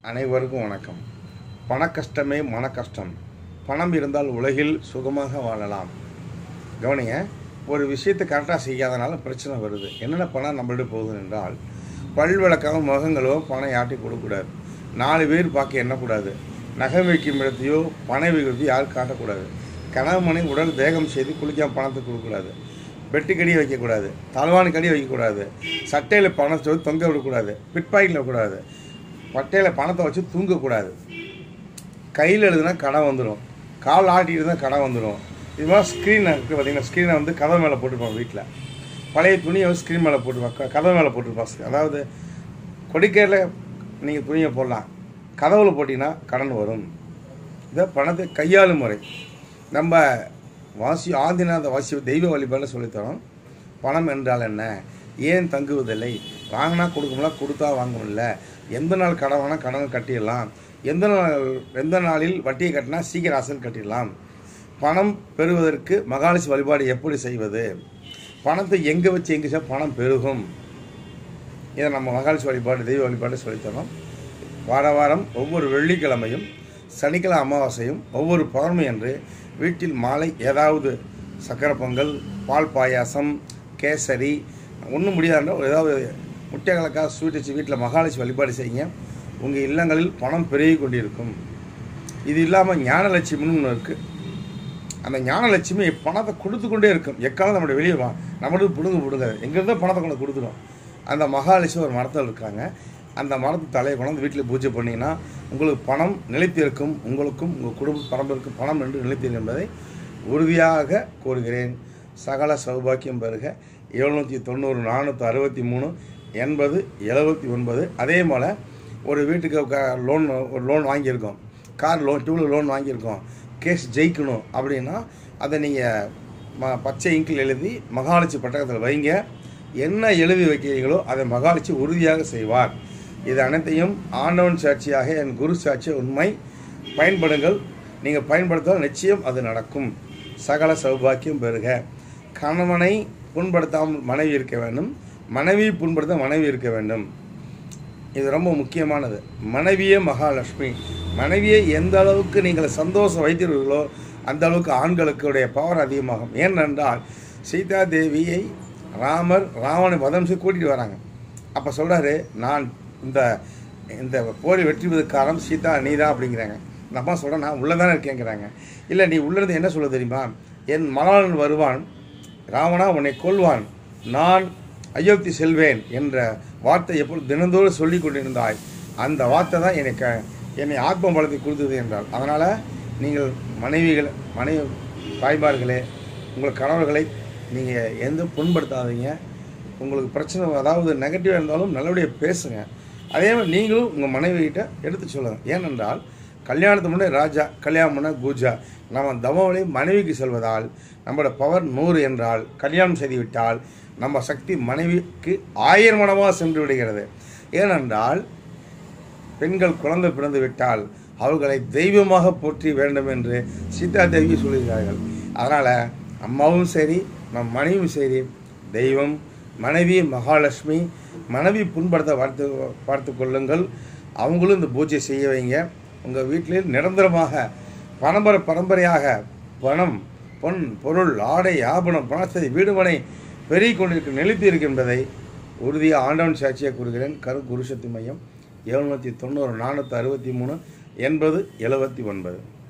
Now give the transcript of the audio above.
அனைவருக்கும் வணக்கம் பண கஷ்டமே மன கஷ்டம் பணம் இருந்தால் உலகில் சுகமாக வாழலாம் கவனிங்க ஒரு விஷயத்தை கரெக்டாக செய்யாதனால பிரச்சனை வருது என்னென்ன பணம் நம்மள்ட்ட போகுது என்றால் பல் விளக்காம முகங்களோ பணம் யார்ட்டி கொடுக்கக்கூடாது நாலு பேர் பார்க்க எண்ணக்கூடாது நகை வைக்கும் இடத்தையோ பண விகிதத்தையோ யாரும் காட்டக்கூடாது கணவனை உடல் தேகம் செய்து குளிக்காம பணத்தை கொடுக்கக்கூடாது பெட்டுக்கடி வைக்கக்கூடாது தலவானு கடி வைக்கக்கூடாது சட்டையில் பணத்தை வச்சு தொங்க விடக்கூடாது பிட்பாக்கெட்டில் விடக்கூடாது பட்டையில் பணத்தை வச்சு தூங்கக்கூடாது கையில் எழுதுனா கடன் வந்துடும் கால் ஆட்டிட்டு தான் கடன் வந்துடும் இது மாதிரி ஸ்க்ரீன் இருக்குது பார்த்தீங்கன்னா ஸ்க்ரீனை வந்து கதவு மேலே போட்டுருப்பாங்க வீட்டில் பழைய துணியை வந்து ஸ்க்ரீன் மேலே போட்டுருப்பாங்க கதவு மேலே போட்டுருப்பாங்க அதாவது கொடிக்கையில் நீங்கள் துணியை போடலாம் கதவுல போட்டிங்கன்னா கடன் வரும் இதை பணத்தை கையாளும் முறை நம்ம வாசி ஆதிநாத வாசி தெய்வ வழிபாடு சொல்லித்தரோம் பணம் என்றால் என்ன ஏன் தங்குவதில்லை வாங்கினா கொடுக்கணும்ல கொடுத்தா வாங்கணும்ல எந்த நாள் கடன் வேணால் கடன் கட்டிடலாம் எந்த நாள் எந்த நாளில் வட்டியை கட்டினா சீக்கிரம் அசல் கட்டிடலாம் பணம் பெறுவதற்கு மகாலட்சுமி வழிபாடு எப்படி செய்வது பணத்தை எங்கே வச்சு எங்கே சார் பணம் பெருகும் இதை நம்ம மகாலட்சுமி வழிபாடு தெய்வ வழிபாடு சொல்லித்தரோம் வார வாரம் ஒவ்வொரு வெள்ளிக்கிழமையும் சனிக்கிழமை அமாவாசையும் ஒவ்வொரு பௌர்ணமி என்று வீட்டில் மாலை ஏதாவது சக்கரை பொங்கல் பால் பாயாசம் கேசரி ஒன்றும் முடியாதுன்னா ஏதாவது முட்டை கலக்கா ஸ்வீட் வச்சு வீட்டில் மகாலட்சுமி வழிபாடு செய்யுங்க உங்கள் இல்லங்களில் பணம் பெருகி கொண்டிருக்கும் இது இல்லாமல் ஞானலட்சுமின்னு ஒன்று இருக்குது அந்த ஞானலட்சுமி பணத்தை கொடுத்து கொண்டே இருக்கும் எக்காலம் நம்மளுடைய வெளியே வா நம்மளுக்கு பிடுங்க பிடுங்காது எங்கேருந்தோ பணத்தை கொண்டு கொடுத்துடும் அந்த மகாலட்சுமி ஒரு மரத்தில் இருக்காங்க அந்த மரத்து தலையை கொண்டாந்து வீட்டில் பூஜை பண்ணிங்கன்னா உங்களுக்கு பணம் நிலைத்திருக்கும் உங்களுக்கும் உங்கள் குடும்ப பரம்பரைக்கும் பணம் என்று நிலைத்திருக்கும் என்பதை உறுதியாக கூறுகிறேன் சகல சௌபாக்கியம் பெறுக எழுநூற்றி தொண்ணூறு நானூற்றி அறுபத்தி மூணு எண்பது எழுபத்தி ஒன்பது அதே போல் ஒரு வீட்டுக்கு லோன் ஒரு லோன் வாங்கியிருக்கோம் கார் லோன் டூ லோன் வாங்கியிருக்கோம் கேஸ் ஜெயிக்கணும் அப்படின்னா அதை நீங்கள் ம பச்சை இங்கில் எழுதி மகாலட்சி பட்டகத்தில் வைங்க என்ன எழுதி வைக்கிறீங்களோ அதை மகாலட்சி உறுதியாக செய்வார் இது அனைத்தையும் ஆண்டவன் சாட்சியாக என் குரு சாட்சிய உண்மை பயன்படுங்கள் நீங்கள் பயன்படுத்தால் நிச்சயம் அது நடக்கும் சகல சௌபாக்கியம் பெறுக கணவனை புண்படுத்தாமல் மனைவி இருக்க வேண்டும் மனைவி புண்படுத்த மனைவி இருக்க வேண்டும் இது ரொம்ப முக்கியமானது மனைவியே மகாலட்சுமி மனைவியை எந்த அளவுக்கு நீங்கள் சந்தோஷம் வைத்தீர்களோ அந்த அளவுக்கு ஆண்களுக்குடைய பவர் அதிகமாகும் ஏனென்றால் சீதா தேவியை ராமர் ராவணை வதம் செய்து கூட்டிகிட்டு வராங்க அப்போ சொல்கிறாரு நான் இந்த இந்த போரை வெற்றி பெறுவதற்கு காரணம் சீதா நீ தான் அப்படிங்கிறாங்க இந்த அம்மா சொல்கிறேன் நான் உள்ளே தானே இருக்கேங்கிறாங்க இல்லை நீ உள்ளது என்ன சொல்ல தெரியுமா என் மணாளன் வருவான் ராவணா உன்னை கொல்வான் நான் அயோத்தி செல்வேன் என்ற வார்த்தை எப்பொழுது தினந்தோறும் சொல்லி கொண்டிருந்தாய் அந்த வார்த்தை தான் எனக்கு என்னை ஆத்ம பலத்தை கொடுத்தது என்றால் அதனால் நீங்கள் மனைவிகள் மனைவி தாய்மார்களே உங்கள் கணவர்களை நீங்கள் எந்த புண்படுத்தாதீங்க உங்களுக்கு பிரச்சனை அதாவது நெகட்டிவாக இருந்தாலும் நல்லபடியாக பேசுங்க அதே மாதிரி நீங்களும் உங்கள் மனைவிகிட்ட எடுத்து சொல்லுங்கள் ஏனென்றால் கல்யாணத்துக்கு முன்னே ராஜா கல்யாணம் பண்ண பூஜா நம்ம தவமொழி மனைவிக்கு செல்வதால் நம்மளோட பவர் நூறு என்றால் கல்யாணம் செய்துவிட்டால் நம்ம சக்தி மனைவிக்கு ஆயிரம் மடமாக சென்று விடுகிறது ஏனென்றால் பெண்கள் குழந்தை பிறந்து விட்டால் அவர்களை தெய்வமாக போற்றி வேண்டும் என்று சீதா தேவி சொல்கிறார்கள் அதனால் அம்மாவும் சரி நம் மனைவியும் சரி தெய்வம் மனைவி மகாலட்சுமி மனைவி புண்படுத்த பார்த்து பார்த்து கொள்ளுங்கள் அவங்களும் இந்த பூஜை செய்ய வைங்க உங்கள் வீட்டில் நிரந்தரமாக பரம்பரை பரம்பரையாக பணம் பொன் பொருள் ஆடை ஆபணம் பணத்தை வீடுமனை பெருகிக் கொண்டிருக்கும் நிலைத்து இருக்கின்றதை உறுதியாக ஆண்டவன் சாட்சியாக கூறுகிறேன் கரு குருசக்தி மையம் எழுநூற்றி தொண்ணூறு நானூற்றி அறுபத்தி மூணு எண்பது எழுபத்தி ஒன்பது